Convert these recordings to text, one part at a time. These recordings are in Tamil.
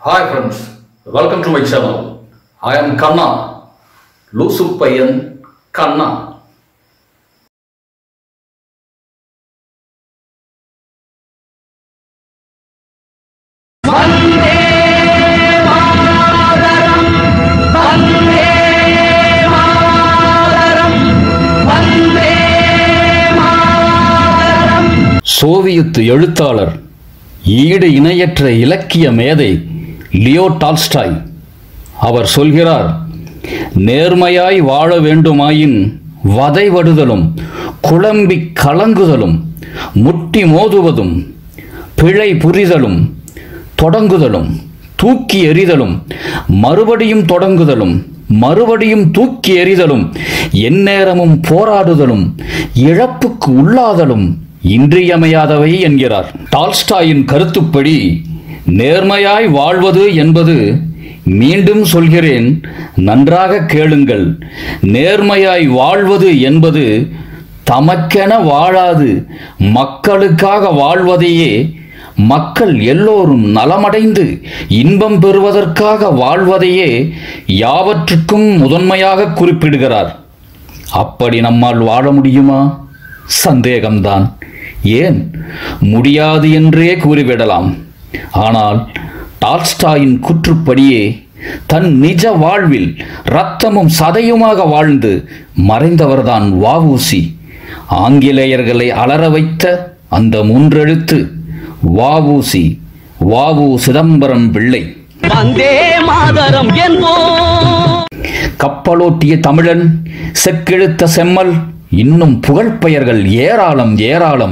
Hi friends, welcome to my channel. I am Kanna, லூசு பையன் கண்ணா சோவியத் எழுத்தாளர் ஈடு இணையற்ற இலக்கிய மேதை லியோ டால்ஸ்டாய் அவர் சொல்கிறார் நேர்மையாய் வாழ வேண்டுமாயின் வதைவடுதலும் குழம்பி கலங்குதலும் முட்டி மோதுவதும் பிழை புரிதலும் தொடங்குதலும் தூக்கி எறிதலும் மறுபடியும் தொடங்குதலும் மறுபடியும் தூக்கி எறிதலும் எந்நேரமும் போராடுதலும் இழப்புக்கு உள்ளாதலும் இன்றியமையாதவை என்கிறார் டால்ஸ்டாயின் கருத்துப்படி நேர்மையாய் வாழ்வது என்பது மீண்டும் சொல்கிறேன் நன்றாக கேளுங்கள் நேர்மையாய் வாழ்வது என்பது தமக்கென வாழாது மக்களுக்காக வாழ்வதையே மக்கள் எல்லோரும் நலமடைந்து இன்பம் பெறுவதற்காக வாழ்வதையே யாவற்றுக்கும் முதன்மையாக குறிப்பிடுகிறார் அப்படி நம்மால் வாழ முடியுமா சந்தேகம்தான் ஏன் முடியாது என்றே கூறிவிடலாம் ஆனால் டால்ஸ்டாயின் குற்றுப்படியே தன் நிஜ வாழ்வில் இரத்தமும் சதையுமாக வாழ்ந்து மறைந்தவர்தான் வாவூசி ஆங்கிலேயர்களை அலற வைத்த அந்த மூன்றெழுத்து வாவூசி வாவு சிதம்பரம் பிள்ளை வந்தே மாதரம் என்போம் கப்பலோட்டிய தமிழன் செக்கெழுத்த செம்மல் இன்னும் புகழ்பெயர்கள் ஏராளம் ஏராளம்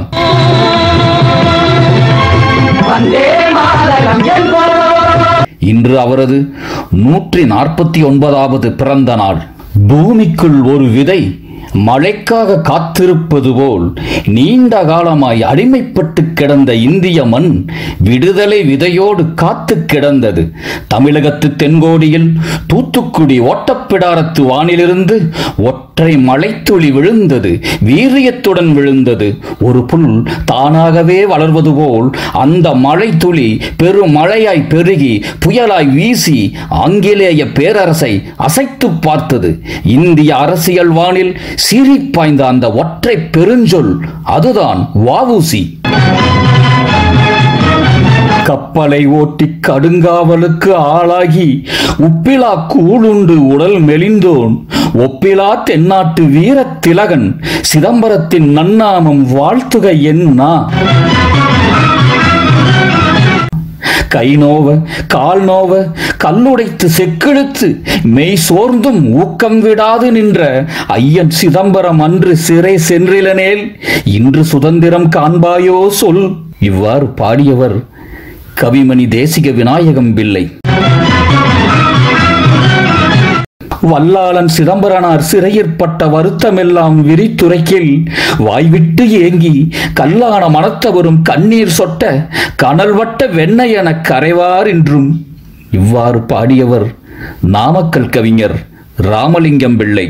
வந்தே மாதரம் என்போம் இன்று அவரது நூற்றி நாற்பத்தி ஒன்பதாவது பிறந்த நாள் பூமிக்குள் ஒரு விதை மழைக்காக காத்திருப்பது போல் நீண்ட காலமாய் அடிமைப்பட்டு கிடந்த இந்திய மண் விடுதலை விதையோடு காத்து கிடந்தது தமிழகத்து தென்கோடியில் தூத்துக்குடி ஓட்டப்பிடாரத்து வானிலிருந்து ஒற்றை மழைத்துளி விழுந்தது வீரியத்துடன் விழுந்தது ஒரு புல் தானாகவே வளர்வது போல் அந்த மழைத்துளி பெருமழையாய் பெருகி புயலாய் வீசி ஆங்கிலேய பேரரசை அசைத்து பார்த்தது இந்திய அரசியல் வானில் சீறி பாய்ந்த அந்த ஒற்றை பெருஞ்சொல் அதுதான் வாவூசி கப்பலை ஓட்டி கடுங்காவலுக்கு ஆளாகி உப்பிலா கூழுண்டு உடல் மெலிந்தோன் ஒப்பிலா தென்னாட்டு வீரத் திலகன் சிதம்பரத்தின் நன்னாமம் வாழ்த்துக என்னா கை நோவ கால் நோவ கல்லுடைத்து செக்கிழுத்து மெய் சோர்ந்தும் ஊக்கம் விடாது நின்ற ஐயன் சிதம்பரம் அன்று சிறை சென்றிலனேல் இன்று சுதந்திரம் காண்பாயோ சொல் இவ்வாறு பாடியவர் கவிமணி தேசிக விநாயகம் பிள்ளை வல்லாளன் சிதம்பரனார் சிறையிற்பட்ட வருத்தமெல்லாம் விரித்துரைக்கில் வாய்விட்டு ஏங்கி கல்லான மனத்தவரும் கண்ணீர் சொட்ட கனல் வட்ட வெண்ணெய் என கரைவார் என்றும் இவ்வாறு பாடியவர் நாமக்கல் கவிஞர் ராமலிங்கம் பிள்ளை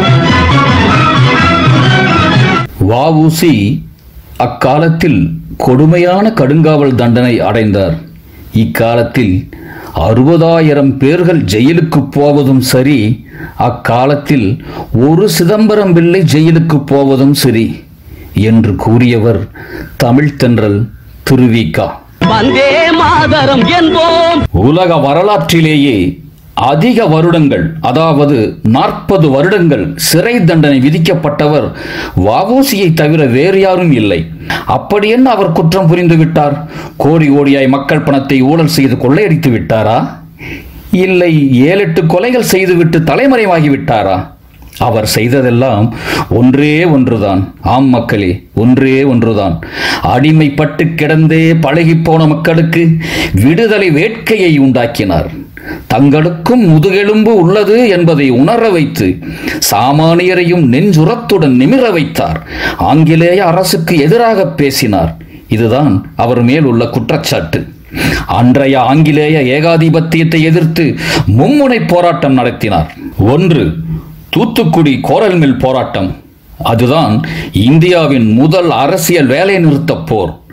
வாவூசி அக்காலத்தில் கொடுமையான கடுங்காவல் தண்டனை அடைந்தார் இக்காலத்தில் அறுபதாயிரம் பேர்கள் ஜெயிலுக்கு போவதும் சரி அக்காலத்தில் ஒரு சிதம்பரம் பிள்ளை ஜெயிலுக்கு போவதும் சரி என்று கூறியவர் தமிழ்த்தென்றல் திருவிக்கா வந்தே மாதரம் என்போம் உலக வரலாற்றிலேயே அதிக வருடங்கள் அதாவது நாற்பது வருடங்கள் சிறை தண்டனை விதிக்கப்பட்டவர் வவுசியை தவிர வேறு யாரும் இல்லை அப்படி என்ன அவர் குற்றம் புரிந்து விட்டார் கோடி கோடியாய் மக்கள் பணத்தை ஊழல் செய்து கொள்ளையடித்து விட்டாரா இல்லை ஏழெட்டு கொலைகள் செய்துவிட்டு தலைமறைவாகி விட்டாரா அவர் செய்ததெல்லாம் ஒன்றே ஒன்றுதான் ஆம் மக்களே ஒன்றே ஒன்றுதான் அடிமைப்பட்டு கிடந்தே பழகிப்போன மக்களுக்கு விடுதலை வேட்கையை உண்டாக்கினார் தங்களுக்கும் முதுகெலும்பு உள்ளது என்பதை உணர வைத்து சாமானியரையும் நெஞ்சுரத்துடன் நிமிர வைத்தார் ஆங்கிலேய அரசுக்கு எதிராக பேசினார் இதுதான் அவர் மேல் உள்ள குற்றச்சாட்டு அன்றைய ஆங்கிலேய ஏகாதிபத்தியத்தை எதிர்த்து மும்முனை போராட்டம் நடத்தினார் ஒன்று தூத்துக்குடி கோரல் மில் போராட்டம் அதுதான் இந்தியாவின் முதல் அரசியல் வேலைநிறுத்தப் போர்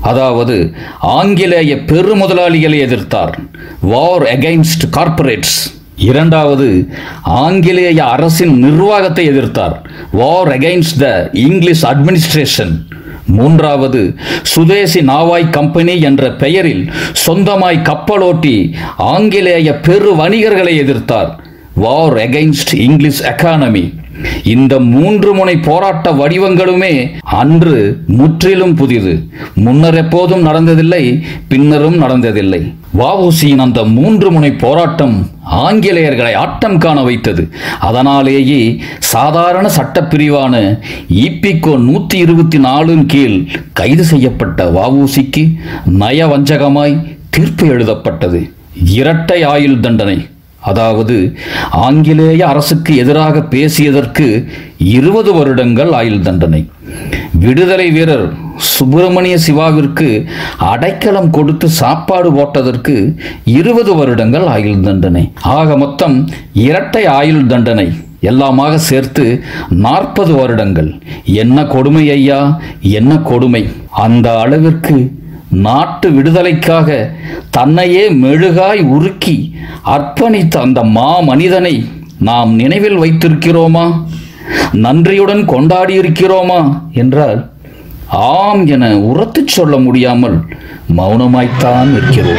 அதாவது ஆங்கிலேய பெருமுதலாளிகளை எதிர்த்தார் வார் அகைன்ஸ்ட் கார்ப்பரேட்ஸ் இரண்டாவது ஆங்கிலேய அரசின் நிர்வாகத்தை எதிர்த்தார் war against the English administration மூன்றாவது சுதேசி நாவாய் கம்பெனி என்ற பெயரில் சொந்தமாய் கப்பலோட்டி ஆங்கிலேய பெரு வணிகர்களை எதிர்த்தார் வார் அகைன்ஸ்ட் இங்கிலீஷ் எக்கானமி இந்த மூன்று முனை போராட்ட வடிவங்களுமே அன்று முற்றிலும் புதிது முன்னர் எப்போதும் நடந்ததில்லை பின்னரும் நடந்ததில்லை வஉசியின் அந்த மூன்று முனை போராட்டம் ஆங்கிலேயர்களை ஆட்டம் காண வைத்தது அதனாலேயே சாதாரண சட்டப்பிரிவான இபிகோ நூற்றி இருபத்தி நாலின் கீழ் கைது செய்யப்பட்ட வஉசிக்கு நயவஞ்சகமாய் தீர்ப்பு எழுதப்பட்டது இரட்டை ஆயுள் தண்டனை அதாவது ஆங்கிலேய அரசுக்கு எதிராக பேசியதற்கு இருபது வருடங்கள் ஆயுள் தண்டனை விடுதலை வீரர் சுப்பிரமணிய சிவாவிற்கு அடைக்கலம் கொடுத்து சாப்பாடு போட்டதற்கு இருபது வருடங்கள் ஆயுள் தண்டனை ஆக மொத்தம் இரட்டை ஆயுள் தண்டனை எல்லாமாக சேர்த்து நாற்பது வருடங்கள் என்ன கொடுமை ஐயா என்ன கொடுமை அந்த அளவிற்கு நாட்டு விடுதலைக்காக தன்னையே மெழுகாய் உருக்கி அர்ப்பணித்த அந்த மா மனிதனை நாம் நினைவில் வைத்திருக்கிறோமா நன்றியுடன் கொண்டாடியிருக்கிறோமா என்றால் ஆம் என உரத்துச் சொல்ல முடியாமல் மௌனமாய்த்தான் இருக்கிறோம்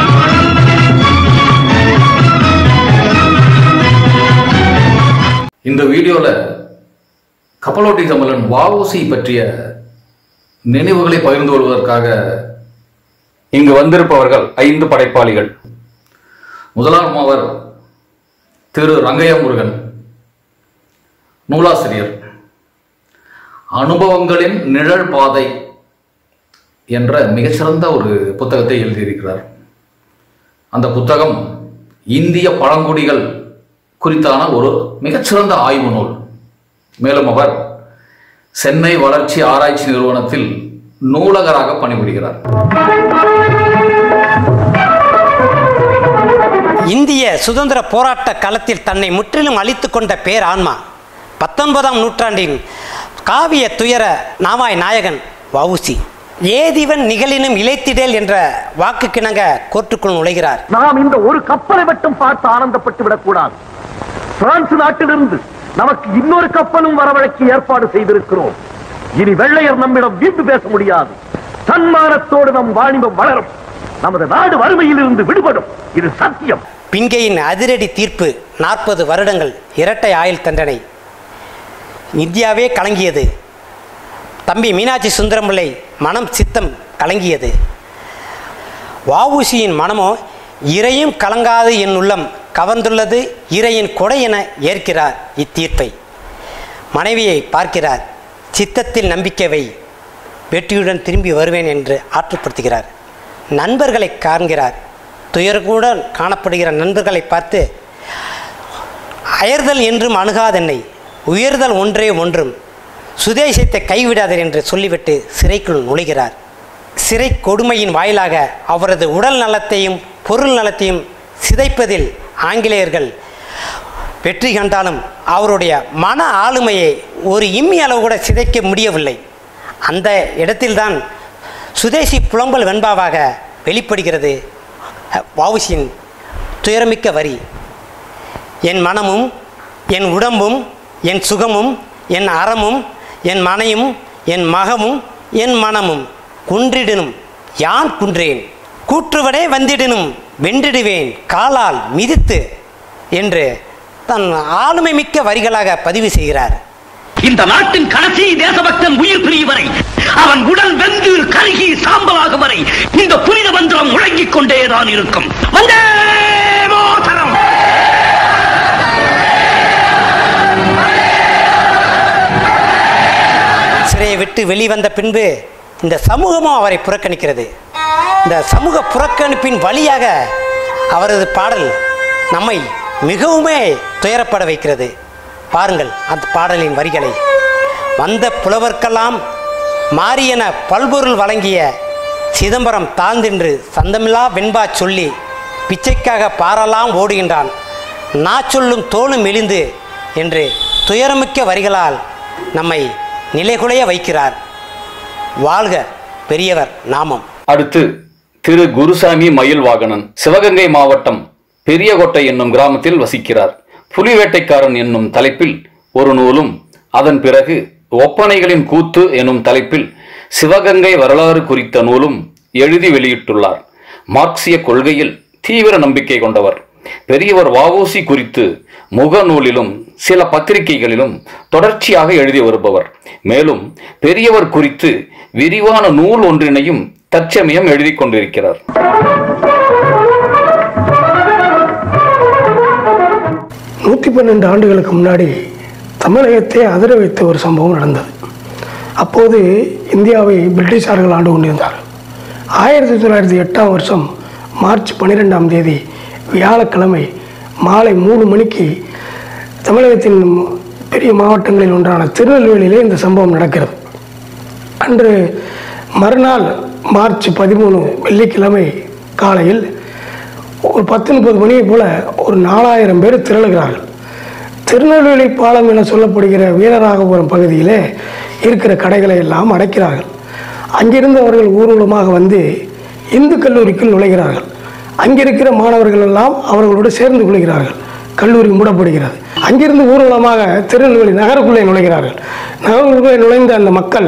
இந்த வீடியோவில் கப்பலோட்டி தமிழன் வஉசி பற்றிய நினைவுகளை பகிர்ந்து கொள்வதற்காக இங்கு வந்திருப்பவர்கள் ஐந்து படைப்பாளிகள் முதலாம் அவர் திரு ரங்கையா முருகன் நூலாசிரியர் அனுபவங்களின் நிழல் பாதை என்ற மிகச்சிறந்த ஒரு புத்தகத்தை எழுதியிருக்கிறார் அந்த புத்தகம் இந்திய பழங்குடிகள் குறித்தான ஒரு மிகச்சிறந்த ஆய்வு நூல் மேலும் அவர் சென்னை வளர்ச்சி ஆராய்ச்சி நிறுவனத்தில் நூலகராக பணிபுரிகிறார் இந்திய சுதந்திர போராட்ட களத்தில் தன்னை முற்றிலும் அழித்து கொண்ட பேர் ஆன்மா பத்தொன்பதாம் நூற்றாண்டின் காவிய துயர நாவாய் நாயகன் வவுசி ஏதிவன் நிகழினும் இழைத்திடல் என்ற வாக்குக்கிணங்க கோர்ட்டுக்குள் நுழைகிறார் நாம் இந்த ஒரு கப்பலை மட்டும் பார்த்து ஆனந்தப்பட்டு விடக்கூடாது பிரான்ஸ் நாட்டிலிருந்து நமக்கு இன்னொரு கப்பலும் வரவழைக்க ஏற்பாடு செய்திருக்கிறோம் இனி வெள்ளையர் நம்மிடம் வீட்டு பேச முடியாது தன்மானத்தோடு நம் வாணிபம் வளரும் நமது நாடு வறுமையில் இருந்து விடுபடும் இது சத்தியம் பிங்கையின் அதிரடி தீர்ப்பு நாற்பது வருடங்கள் இரட்டை ஆயுள் தண்டனை இந்தியாவே கலங்கியது தம்பி மீனாட்சி சுந்தரம்பிள்ளை மனம் சித்தம் கலங்கியது வஉசியின் மனமோ இறையும் கலங்காது என் உள்ளம் கவர்ந்துள்ளது இறையின் கொடை என ஏற்கிறார் இத்தீர்ப்பை மனைவியை பார்க்கிறார் சித்தத்தில் நம்பிக்கை வை வெற்றியுடன் திரும்பி வருவேன் என்று ஆற்றுப்படுத்துகிறார் நண்பர்களை காண்கிறார் துயர்கூட காணப்படுகிற நண்பர்களை பார்த்து அயர்தல் என்றும் அணுகாதென்னை உயர்தல் ஒன்றே ஒன்றும் சுதேசத்தை கைவிடாதீர் என்று சொல்லிவிட்டு சிறைக்குள் நுழைகிறார் சிறை கொடுமையின் வாயிலாக அவரது உடல் நலத்தையும் பொருள் நலத்தையும் சிதைப்பதில் ஆங்கிலேயர்கள் வெற்றி கண்டாலும் அவருடைய மன ஆளுமையை ஒரு இம்மி அளவு கூட சிதைக்க முடியவில்லை அந்த இடத்தில்தான் சுதேசி புலம்பல் வெண்பாவாக வெளிப்படுகிறது வவுசியின் துயரமிக்க வரி என் மனமும் என் உடம்பும் என் சுகமும் என் அறமும் என் மனையும் என் மகமும் என் மனமும் குன்றிடனும் யான் குன்றேன் கூற்றுவனே வந்திடனும் வென்றிடுவேன் காலால் மிதித்து என்று தன் ஆளுமை மிக்க வரிகளாக பதிவு செய்கிறார் இந்த நாட்டின் கடைசி தேசபக்தன் உயிர் பிரியும் வரை அவன் உடல் வெந்து கருகி சாம்பலாகும் வரை இந்த புனித மந்திரம் முழங்கிக் கொண்டேதான் இருக்கும் வந்தே மாதரம் சிறையை விட்டு வெளிவந்த பின்பு இந்த சமூகமும் அவரை புறக்கணிக்கிறது இந்த சமூக புறக்கணிப்பின் வழியாக அவரது பாடல் நம்மை மிகவுமே துயரப்பட வைக்கிறது பாருங்கள் அந்த பாடலின் வரிகளை வந்த புலவர்க்கெல்லாம் மாரியன பல்பொருள் வழங்கிய சிதம்பரம் தாழ்ந்தின்று சந்தமில்லா வெண்பா சொல்லி பிச்சைக்காக பாரெல்லாம் ஓடுகின்றான் நான் சொல்லும் தோளும் மெலிந்து என்று துயரமிக்க வரிகளால் நம்மை நிலைகுலைய வைக்கிறார் வாழ்க பெரியவர் நாமம் அடுத்து திரு குருசாமி மயில்வாகனன் சிவகங்கை மாவட்டம் பெரியகோட்டை என்னும் கிராமத்தில் வசிக்கிறார் புலிவேட்டைக்காரன் என்னும் தலைப்பில் ஒரு நூலும் அதன் பிறகு ஒப்பனைகளின் கூத்து எனும் தலைப்பில் சிவகங்கை வரலாறு குறித்த நூலும் எழுதி வெளியிட்டுள்ளார் மார்க்சிய கொள்கையில் தீவிர நம்பிக்கை கொண்டவர் பெரியவர் வஉசி குறித்து முகநூலிலும் சில பத்திரிகைகளிலும் தொடர்ச்சியாக எழுதி வருபவர் மேலும் பெரியவர் குறித்து விரிவான நூல் ஒன்றினையும் தற்சமயம் எழுதி கொண்டிருக்கிறார் நூற்றி பன்னெண்டு ஆண்டுகளுக்கு முன்னாடி தமிழகத்தை அதிர வைத்த ஒரு சம்பவம் நடந்தது அப்போது இந்தியாவை பிரிட்டிஷார்கள் ஆண்டு கொண்டிருந்தார்கள் ஆயிரத்தி தொள்ளாயிரத்தி எட்டாம் வருஷம் மார்ச் பன்னிரெண்டாம் தேதி வியாழக்கிழமை மாலை மூணு மணிக்கு தமிழகத்தின் பெரிய மாவட்டங்களில் ஒன்றான திருநெல்வேலியிலே இந்த சம்பவம் நடக்கிறது அன்று மறுநாள் மார்ச் பதிமூணு வெள்ளிக்கிழமை காலையில் ஒரு பத்து முப்பது மணியை போல ஒரு நாலாயிரம் பேர் திரளுகிறார்கள் திருநெல்வேலி பாலம் என சொல்லப்படுகிற வீரராகபுரம் பகுதியிலே இருக்கிற கடைகளை எல்லாம் அடைக்கிறார்கள் அங்கிருந்து அவர்கள் ஊர்வலமாக வந்து இந்து கல்லூரிக்குள் நுழைகிறார்கள் அங்கிருக்கிற மாணவர்கள் எல்லாம் அவர்களோடு சேர்ந்து கொள்கிறார்கள் கல்லூரி மூடப்படுகிறது அங்கிருந்து ஊர்வலமாக திருநெல்வேலி நகருக்குள்ளே நுழைகிறார்கள் நகருக்குள்ளே நுழைந்த அந்த மக்கள்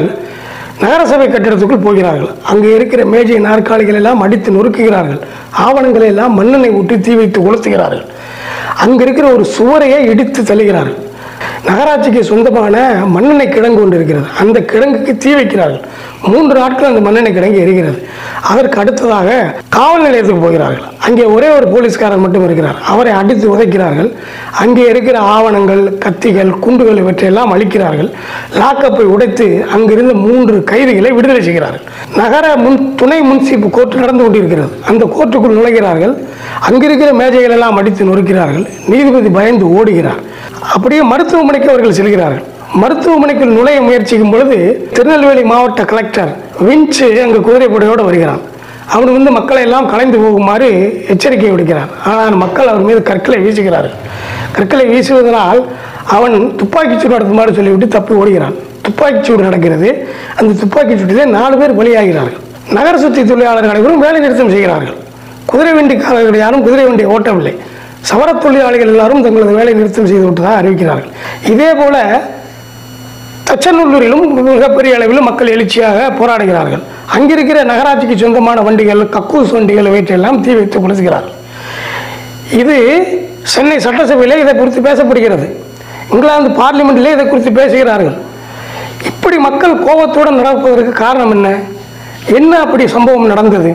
நகரசபை கட்டிடத்துக்குள் போகிறார்கள் அங்கே இருக்கிற மேஜை நாற்காலிகள் எல்லாம் அடித்து நொறுக்குகிறார்கள் ஆவணங்களை எல்லாம் மண்ணெண்ணெய் ஊற்றி தீ வைத்து கொளுத்துகிறார்கள் அங்க இருக்கிற ஒரு சுவரையே இடித்து தள்ளுகிறார்கள் நகராட்சிக்கு சொந்தமான மண்ணெண்ணெய் கிடங்கு ஒன்று இருக்கிறது அந்த கிடங்குக்கு தீ வைக்கிறார்கள் மூன்று நாட்கள் அந்த மண்ணெண்ணெய் கிடங்கு எரிகிறது அதற்கு அடுத்ததாக காவல் நிலையத்துக்கு போகிறார்கள் அங்கே ஒரே ஒரு போலீஸ்காரர் மட்டும் இருக்கிறார் அவரை அடித்து உதைக்கிறார்கள் அங்கே இருக்கிற ஆவணங்கள் கத்திகள் குண்டுகள் இவற்றையெல்லாம் அழிக்கிறார்கள் லாக்கப்பை உடைத்து அங்கிருந்த மூன்று கைதிகளை விடுதலை செய்கிறார்கள் நகர முன் துணை முன்சிப்பு கோர்ட் நடந்து கொண்டிருக்கிறது அந்த கோர்ட்டுக்குள் நுழைகிறார்கள் அங்கிருக்கிற மேஜைகள் எல்லாம் அடித்து நொறுக்கிறார்கள் நீதிபதி பயந்து ஓடுகிறார் அப்படியே மருத்துவமனைக்கு அவர்கள் செல்கிறார்கள் மருத்துவமனைக்குள் நுழைய முயற்சிக்கும் பொழுது திருநெல்வேலி மாவட்ட கலெக்டர் விஞ்சு அங்கு குதிரைப்படையோடு வருகிறான் அவன் வந்து மக்களை எல்லாம் கலைந்து போகுமாறு எச்சரிக்கை விடுக்கிறார் ஆனால் மக்கள் அவர் மீது கற்களை வீசுகிறார்கள் கற்களை வீசுவதனால் அவன் துப்பாக்கிச் சூடு நடத்துமாறு சொல்லிவிட்டு தப்பி ஓடுகிறான் துப்பாக்கிச் சூடு நடக்கிறது அந்த துப்பாக்கிச் சூட்டிலே நாலு பேர் பலியாகிறார்கள் நகர சுத்தி தொழிலாளர்கள் அனைவரும் வேலை நிறுத்தம் செய்கிறார்கள் குதிரை வண்டிக்காரர்கள் யாரும் குதிரை வண்டியை ஓட்டவில்லை சவர தொழிலாளிகள் எல்லாரும் தங்களது வேலை நிறுத்தம் செய்து விட்டதாக அறிவிக்கிறார்கள் இதே போல தச்சநல்லூரிலும் மிகப்பெரிய அளவில் மக்கள் எழுச்சியாக போராடுகிறார்கள் அங்கிருக்கிற நகராட்சிக்கு சொந்தமான வண்டிகள் கக்கூஸ் வண்டிகள் இவற்றையெல்லாம் தீ வைத்து கொளுத்துகிறார்கள் இது சென்னை சட்டசபையில் இதை குறித்து பேசப்படுகிறது இங்கிலாந்து பார்லிமெண்ட்டிலே இதை குறித்து பேசுகிறார்கள் இப்படி மக்கள் கோபத்தோடு நடப்பதற்கு காரணம் என்ன என்ன அப்படி சம்பவம் நடந்தது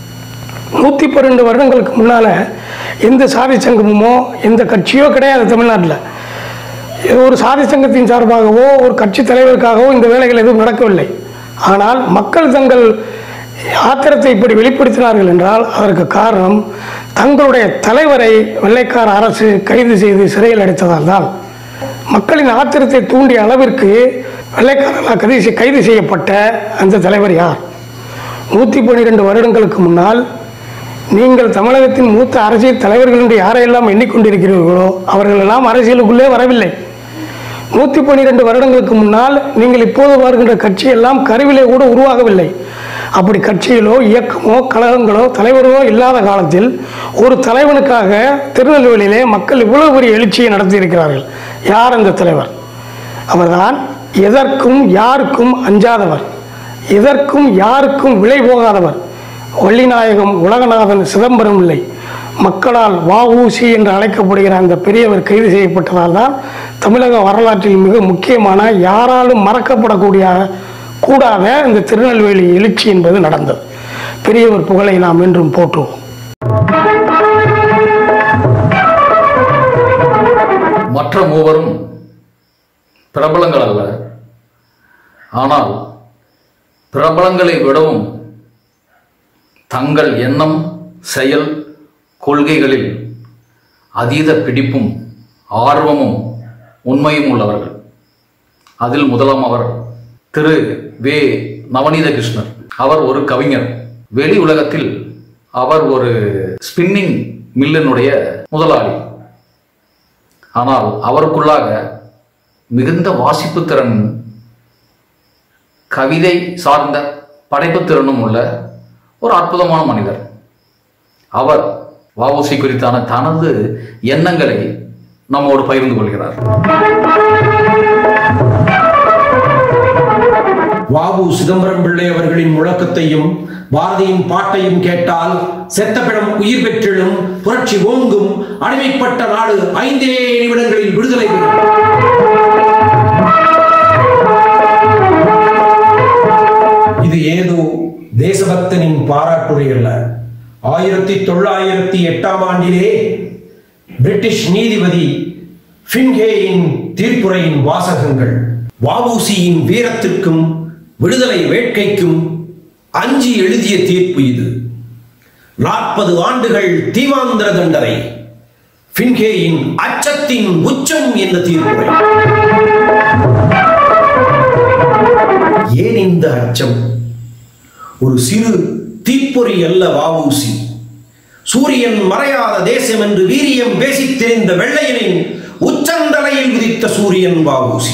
நூற்றி பன்னெண்டு வருடங்களுக்கு முன்னால் எந்த சாதி சங்கமோ எந்த கட்சியோ கிடையாது தமிழ்நாட்டில் ஏதோ ஒரு சாதி சங்கத்தின் சார்பாகவோ ஒரு கட்சி தலைவருக்காகவோ இந்த வேலைகள் எதுவும் நடக்கவில்லை ஆனால் மக்கள் தங்கள் ஆத்திரத்தை இப்படி வெளிப்படுத்தினார்கள் என்றால் அதற்கு காரணம் தங்களுடைய தலைவரை வெள்ளைக்கார அரசு கைது செய்து சிறையில் அடைத்ததால் தான் மக்களின் ஆத்திரத்தை தூண்டிய அளவிற்கு வெள்ளைக்காரர்களால் கைது செய்- கைது செய்யப்பட்ட அந்த தலைவர் யார் நூற்றி பன்னிரெண்டு வருடங்களுக்கு முன்னால் நீங்கள் தமிழகத்தின் மூத்த அரசியல் தலைவர்கள் என்று யாரையெல்லாம் எண்ணிக்கொண்டிருக்கிறீர்களோ அவர்கள் எல்லாம் அரசியலுக்குள்ளே வரவில்லை நூற்றி பன்னிரெண்டு வருடங்களுக்கு முன்னால் நீங்கள் இப்போது வருகின்ற கட்சியெல்லாம் கருவிலே கூட உருவாகவில்லை அப்படி கட்சிகளோ இயக்கமோ கழகங்களோ தலைவரோ இல்லாத காலத்தில் ஒரு தலைவனுக்காக திருநெல்வேலியிலே மக்கள் இவ்வளவு பெரிய எழுச்சியை நடத்தியிருக்கிறார்கள் யார் அந்த தலைவர் அவர்தான் எதற்கும் யாருக்கும் அஞ்சாதவர் எதற்கும் யாருக்கும் விலை போகாதவர் வள்ளிநாயகம் உலகநாதன் சிதம்பரம் இல்லை மக்களால் வஉசி என்று அழைக்கப்படுகிற அந்த பெரியவர் கைது செய்யப்பட்டதால் தான் தமிழக வரலாற்றில் மிக முக்கியமான யாராலும் மறக்கப்படக்கூடிய கூடாத இந்த திருநெல்வேலி எழுச்சி என்பது நடந்தது பெரியவர் புகழை நாம் என்றும் போற்றுவோம் மற்ற மூவரும் பிரபலங்கள் அல்ல ஆனால் பிரபலங்களை விடவும் தங்கள் எண்ணம் செயல் கொள்கைகளில் அதீத பிடிப்பும் ஆர்வமும் உண்மையும் உள்ளவர்கள் அதில் முதலாம் அவர் திரு வே நவநீத கிருஷ்ணர் அவர் ஒரு கவிஞர் வெளி உலகத்தில் அவர் ஒரு ஸ்பின்னிங் மில்லினுடைய முதலாளி ஆனால் அவருக்குள்ளாக மிகுந்த வாசிப்பு திறன் கவிதை சார்ந்த படைப்புத் திறனும் உள்ள ஒரு அற்புதமான மனிதர் அவர் வஉசி குறித்தான தனது எண்ணங்களை நம்மோடு பகிர்ந்து கொள்கிறார் வாவு சிதம்பரம் பிள்ளை அவர்களின் முழக்கத்தையும் பாரதியின் பாட்டையும் கேட்டால் செத்த பிணம் உயிர் பெற்றெழும் புரட்சி ஓங்கும் அடிமைப்பட்ட நாடு ஐந்தே நிமிடங்களில் விடுதலை பெறும் இது ஏதோ தேசபக்தனின் பாராட்டுரை அல்ல ஆயிரத்தி தொள்ளாயிரத்தி எட்டாம் ஆண்டிலே பிரிட்டிஷ் நீதிபதி ஃபின்ஹேயின் தீர்ப்புரையின் வாசகங்கள் வஉசியின் வீரத்திற்கும் விடுதலை வேட்கைக்கும் அஞ்சி எழுதிய தீர்ப்பு இது நாற்பது ஆண்டுகள் தீவாந்திர தண்டனை ஃபின்ஹேயின் அச்சத்தின் உச்சம் என்ற தீர்ப்புரை ஏன் இந்த அச்சம் ஒரு சிறு தீப்பொறி அல்ல வஉசி சூரியன் மறையாத தேசம் என்று வீரியம் பேசித் தெரிந்த வெள்ளையனின் உச்சந்தலையில் விதித்த சூரியன் வஉசி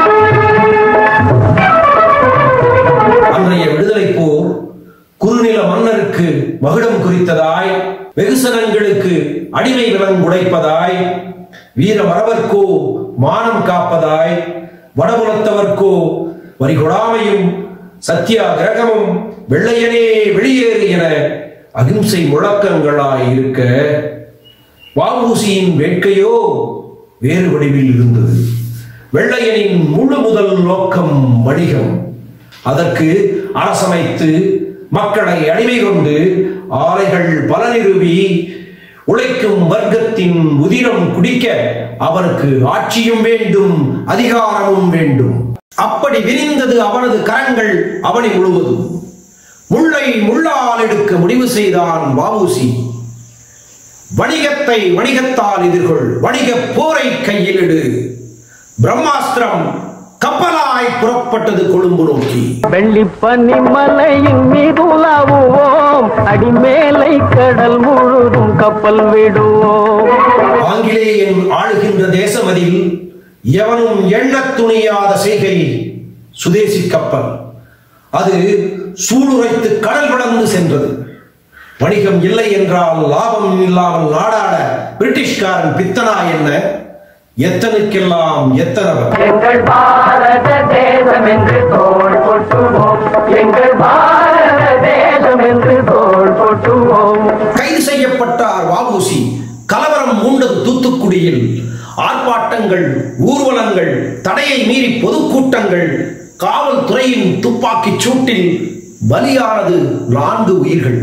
அன்றைய விடுதலை போர் குறுநில மன்னருக்கு மகுடம் குறித்ததாய் வெகுசனங்களுக்கு அடிமை விலங்கு உடைப்பதாய் வீர மரபர்க்கோ மானம் காப்பதாய் வடபுலத்தவர்க்கோ வரிகொடாமையும் சத்தியாகிரகமும் வெள்ளையனே வெளியேறு என அகிம்சை முழக்கங்களாய் இருக்க வஉசியின் வேட்கையோ வேறு வடிவில் இருந்தது வெள்ளையனின் முழு முதல் நோக்கம் வணிகம் அதற்கு அரசமைத்து மக்களை அடிமை கொண்டு ஆலைகள் பல நிறுவி உழைக்கும் வர்க்கத்தின் உதிரம் குடிக்க அவனுக்கு ஆட்சியும் வேண்டும் அதிகாரமும் வேண்டும் அப்படி விரிந்தது அவனது கரங்கள் அவனை முழுவதும் முள்ளை முள்ளால் எடுக்க முடிவு செய்தான் வஉசி வணிகத்தை வணிகத்தால் எதிர்கொள் வணிக போரை கையில் எடு பிரம்மாஸ்திரம் கப்பலாய் புறப்பட்டது கொழும்பு நோக்கி வெள்ளிப்பனி மலையின் மீது உலாவுவோம் அடிமேலை கடல் முழுதும் கப்பல் விடுவோம் ஆங்கிலேயன் ஆளுகின்ற தேசமதில் எவனும் எண்ணத் துணியாத செய்கை சுதேசி கப்பல் அது சூளுரைத்து கடல் கடந்து சென்றது வணிகம் இல்லை என்றால் லாபம் இல்லாமல் நாடாட பிரிட்டிஷ்காரன் பித்தனா என்ன எத்தனுக்கெல்லாம் எத்தனவர் எங்கள் பாரத தேசம் என்று தோள் கொட்டுவோம் எங்கள் பாரத தேசம் என்று தோள் கொட்டுவோம் கைது செய்யப்பட்டார் வஉசி கலவரம் மூண்டது தூத்துக்குடியில் ஆர்ப்பாட்டங்கள் ஊர்வலங்கள் தடையை மீறி பொதுக்கூட்டங்கள் காவல்துறையின் துப்பாக்கிச் சூட்டில் பலியானது நான்கு உயிர்கள்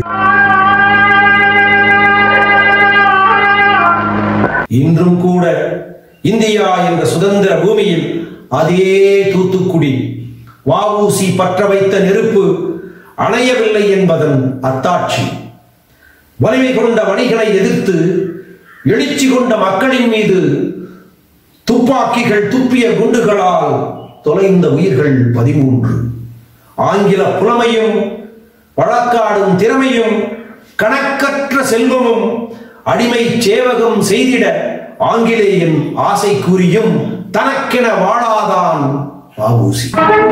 இன்றும் கூட இந்தியா என்ற சுதந்திர பூமியில் அதே தூத்துக்குடி வஉசி பற்ற வைத்த நெருப்பு அணையவில்லை என்பதன் அத்தாட்சி வலிமை கொண்ட வணிகளை எதிர்த்து எழுச்சி கொண்ட மக்களின் மீது துப்பாக்கிகள் துப்பிய குண்டுகளால் தொலைந்த உயிர்கள் பதிமூன்று ஆங்கில புலமையும் வழக்காடும் திறமையும் கணக்கற்ற செல்வமும் அடிமை சேவகம் செய்திட ஆங்கிலேயன் ஆசை கூறியும் தனக்கென வாழாதான் வஉசி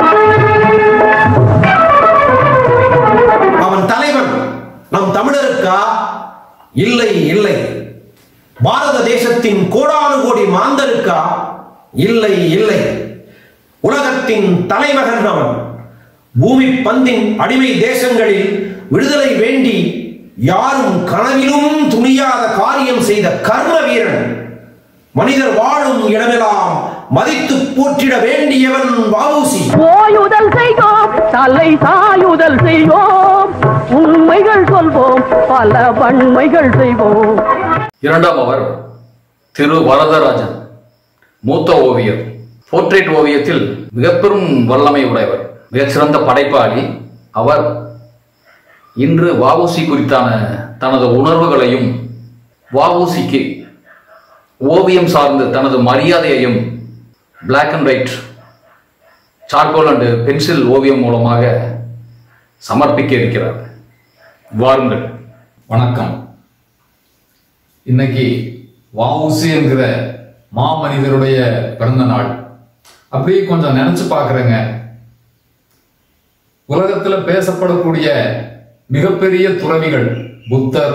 அவன் தலைவன் நம் தமிழருக்கா இல்லை இல்லை பாரத தேசத்தின் கோடானு கோடி மாந்தருக்கா இல்லை இல்லை உலகத்தின் தலைமகன் அவன் பூமி பந்தின் அடிமை தேசங்களில் விடுதலை வேண்டி யாரும் கனவிலும் துணியாத காரியம் செய்த கர்ம வீரன் மனிதர் வாழும் இடமெல்லாம் மதித்து போற்றிட வேண்டியவன் வஉசி ஓயுதல் செய்வோம் தலை சாயுதல் செய்வோம் உண்மைகள் சொல்வோம் பல வன்மைகள் செய்வோம் இரண்டாம் அவர் திரு வரதராஜன் மூத்த ஓவியர் போர்ட்ரேட் ஓவியத்தில் மிகப்பெரும் வல்லமை உடையவர் மிகச்சிறந்த படைப்பாளி அவர் இன்று வஉசி குறித்தான தனது உணர்வுகளையும் வஉசிக்கு ஓவியம் சார்ந்து தனது மரியாதையையும் black and white charcoal and pencil ஓவியம் மூலமாக சமர்ப்பிக்க இருக்கிறார் வாருங்கள் வணக்கம் இன்னைக்கு வஉசி என்கிற மாமனிதருடைய பிறந்த நாள் அப்படியே கொஞ்சம் நினைச்சு பார்க்குறேங்க உலகத்துல பேசப்படக்கூடிய மிகப்பெரிய துறவிகள் புத்தர்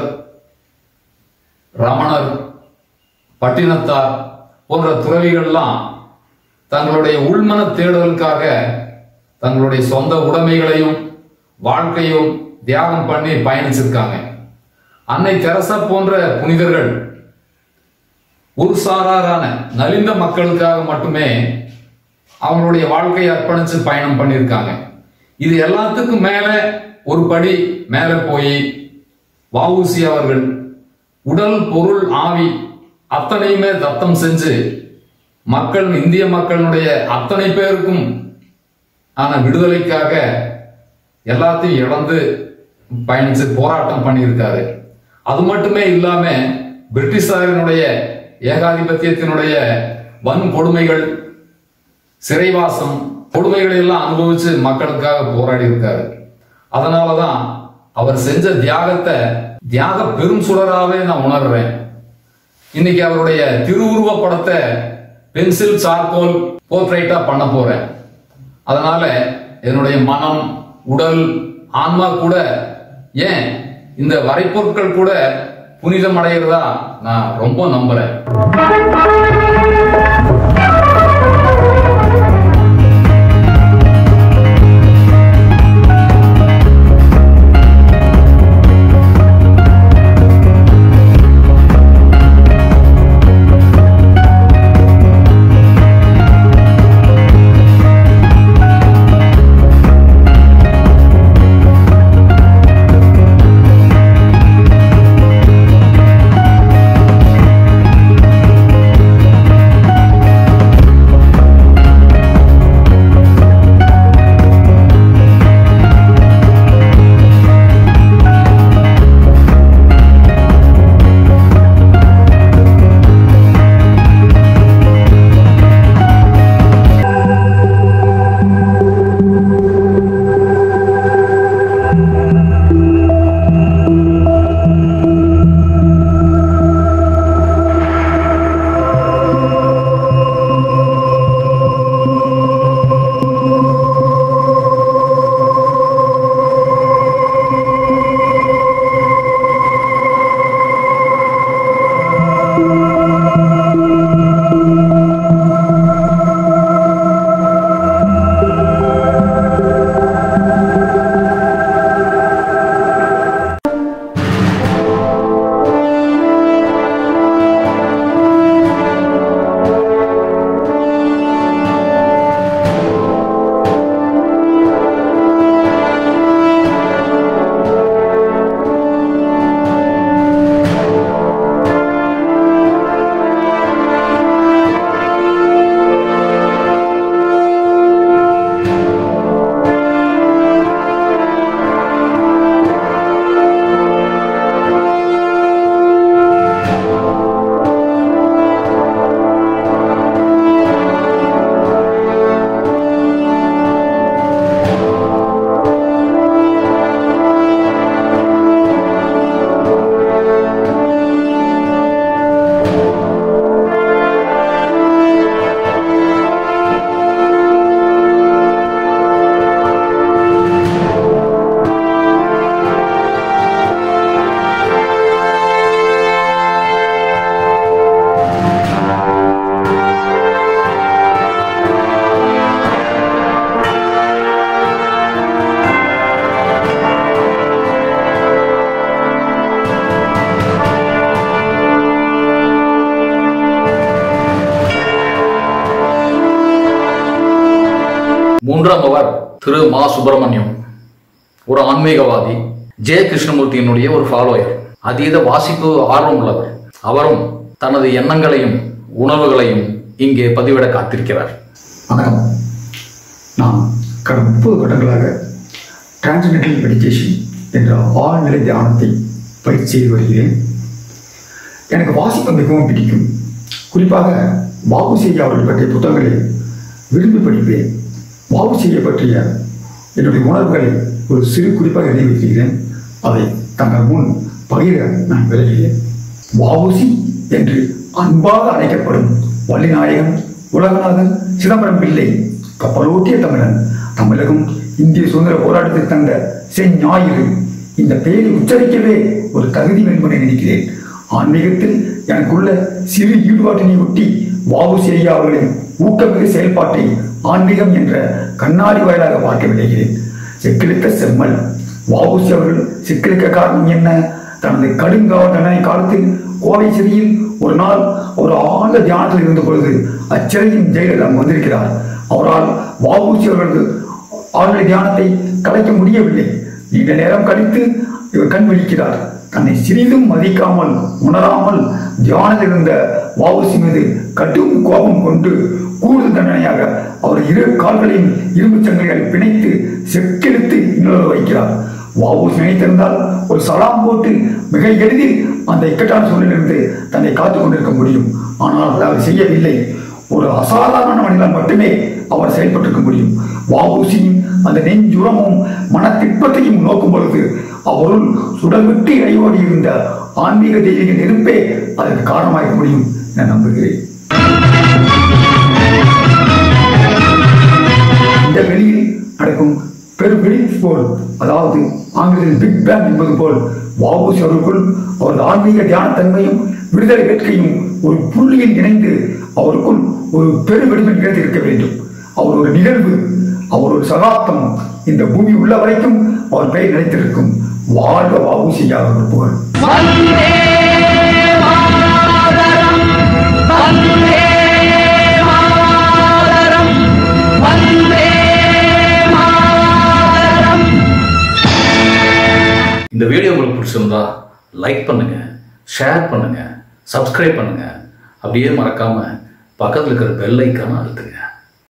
ரமணர் பட்டினத்தார் போன்ற துறவிகள்லாம் தங்களுடைய உள்மன தேடுதலுக்காக தங்களுடைய சொந்த உடைமைகளையும் வாழ்க்கையும் தியாகம் பண்ணி பயணிச்சிருக்காங்க அன்னை தெரசா போன்ற புனிதர்கள் ஒரு சாராரான நலிந்த மக்களுக்காக மட்டுமே அவங்களுடைய வாழ்க்கையை அர்ப்பணிச்சு பயணம் பண்ணியிருக்காங்க இது எல்லாத்துக்கும் மேல ஒரு படி மேல போய் வஉசி அவர்கள் உடல் பொருள் ஆவி அத்தனையுமே தத்தம் செஞ்சு மக்கள் இந்திய மக்களுடைய அத்தனை பேருக்கும் ஆன விடுதலைக்காக எல்லாத்தையும் இழந்து பயணிச்சு போராட்டம் பண்ணியிருக்காரு அது மட்டுமே இல்லாம பிரிட்டிஷாரினுடைய ஏகாதிபத்தியத்தினுடைய வன்கொடுமைகள் சிறைவாசம் கொடுமைகளை எல்லாம் அனுபவிச்சு மக்களுக்காக போராடி இருக்காரு அதனாலதான் அவர் செஞ்ச தியாகத்தை தியாக பெரும் சுடராவே நான் உணர்றேன் இன்னைக்கு அவருடைய திருவுருவ படத்தை பென்சில் சார்கோல் போர்ட்ரைட்டா பண்ண போறேன் அதனால என்னுடைய மனம் உடல் ஆன்மா கூட ஏன் இந்த வரைபொருட்கள் கூட புனிதம் அடைகிறதா நான் ரொம்ப நம்புறேன் மூன்றாம் அவர் திரு மா சுப்பிரமணியம் ஒரு ஆன்மீகவாதி ஜெய கிருஷ்ணமூர்த்தியினுடைய ஒரு ஃபாலோயர் அதீத வாசிப்பு ஆர்வம் உள்ளவர் அவரும் தனது எண்ணங்களையும் உணர்வுகளையும் இங்கே பதிவிட காத்திருக்கிறார் வணக்கம் நான் கடந்த முப்பது வருடங்களாக டிரான்ஸ்மெண்டல் மெடிடேஷன் என்ற ஆழ்நிலை தியானத்தை பயிற்சி செய்து வருகிறேன் எனக்கு வாசிப்பு மிகவும் பிடிக்கும் குறிப்பாக பாபு செய்ய அவர்கள் பற்றிய புத்தகங்களை விரும்பி படிப்பேன் பாபு செய்ய பற்றிய என்னுடைய உணர்வுகளை ஒரு சிறு குறிப்பாக எழுதி வைக்கிறேன் அதை தங்கள் முன் பகிர நான் விளைகிறேன் வாவுசி என்று அன்பாக அழைக்கப்படும் வள்ளிநாயகன் உலகநாதன் சிதம்பரம் பிள்ளை கப்பலோட்டிய தமிழன் தமிழகம் இந்திய சுதந்திர போராட்டத்தில் தந்த செஞ்ஞாயிறு இந்த பெயரை உச்சரிக்கவே ஒரு தகுதி வேண்டும் என நினைக்கிறேன் ஆன்மீகத்தில் எனக்குள்ள சிறு ஈடுபாட்டினை ஒட்டி வாவுசி ஐயா அவர்களின் ஊக்கமிகு செயல்பாட்டை ஆன்மீகம் என்ற கண்ணாடி வாயிலாக பார்க்க விளைகிறேன் செக்கிழுத்த செம்மல் வாவுசி அவர்கள் சிக்கலுக்க காரணம் என்ன தனது கடுங்காவ தண்டனை காலத்தில் கோவை சிறையில் ஒரு நாள் ஒரு ஆழ்ந்த தியானத்தில் இருந்த பொழுது அச்சிறையின் ஜெயிலில் அங்கு வந்திருக்கிறார் அவரால் வாவுசி அவர்களது ஆழ்ந்த தியானத்தை கலைக்க முடியவில்லை நீண்ட நேரம் கழித்து இவர் கண் விழிக்கிறார் தன்னை சிறிதும் மதிக்காமல் உணராமல் தியானத்தில் இருந்த வாவுசி மீது கடும் கோபம் கொண்டு கூடுதல் தண்டனையாக அவர் இரு கால்களையும் இரும்புச் சங்கிலியால் பிணைத்து செக்கெடுத்து இன்னொரு வைக்கிறார் வாவூசி நினைத்திருந்தால் ஒரு சலாம் போட்டு மிக எளிதில் அந்த இக்கட்டான சூழலிலிருந்து தன்னை காத்துக் கொண்டிருக்க முடியும் ஆனால் அதை அவர் செய்யவில்லை ஒரு அசாதாரண மனிதன் மட்டுமே அவர் செயல்பட்டிருக்க முடியும் வாவூசியின் அந்த நெஞ்சுரமும் மனத்திற்பத்தையும் நோக்கும் பொழுது அவருள் சுடல் விட்டு இடையோடி இருந்த ஆன்மீக தெய்வீக நெருப்பே அதற்கு காரணமாக முடியும் என நம்புகிறேன் இந்த வெளியில் நடக்கும் பெரு வெளி போல் அதாவது ஆங்கிலத்தில் பிக் பேங் என்பது போல் வாபூசி அவருக்குள் அவரது ஆன்மீக தியானத்தன்மையும் விடுதலை வேட்கையும் ஒரு புள்ளியில் இணைந்து அவருக்குள் ஒரு பெரு வெடிமை நிகழ்ந்திருக்க வேண்டும் அவர் ஒரு நிகழ்வு அவர் ஒரு சகாப்தம் இந்த பூமி உள்ள வரைக்கும் அவர் பெயர் நிலைத்திருக்கும் வாழ்க வாபூசி அவர்கள் புகழ் வந்தே மாதரம் வந்தே மாதரம் வந்தே மாதரம் இந்த வீடியோ உங்களுக்கு பிடிச்சிருந்தா லைக் பண்ணுங்க ஷேர் பண்ணுங்க சப்ஸ்கிரைப் பண்ணுங்க அப்படியே மறக்காம பக்கத்தில் இருக்கிற பெல் ஐக்கான அழுத்துங்க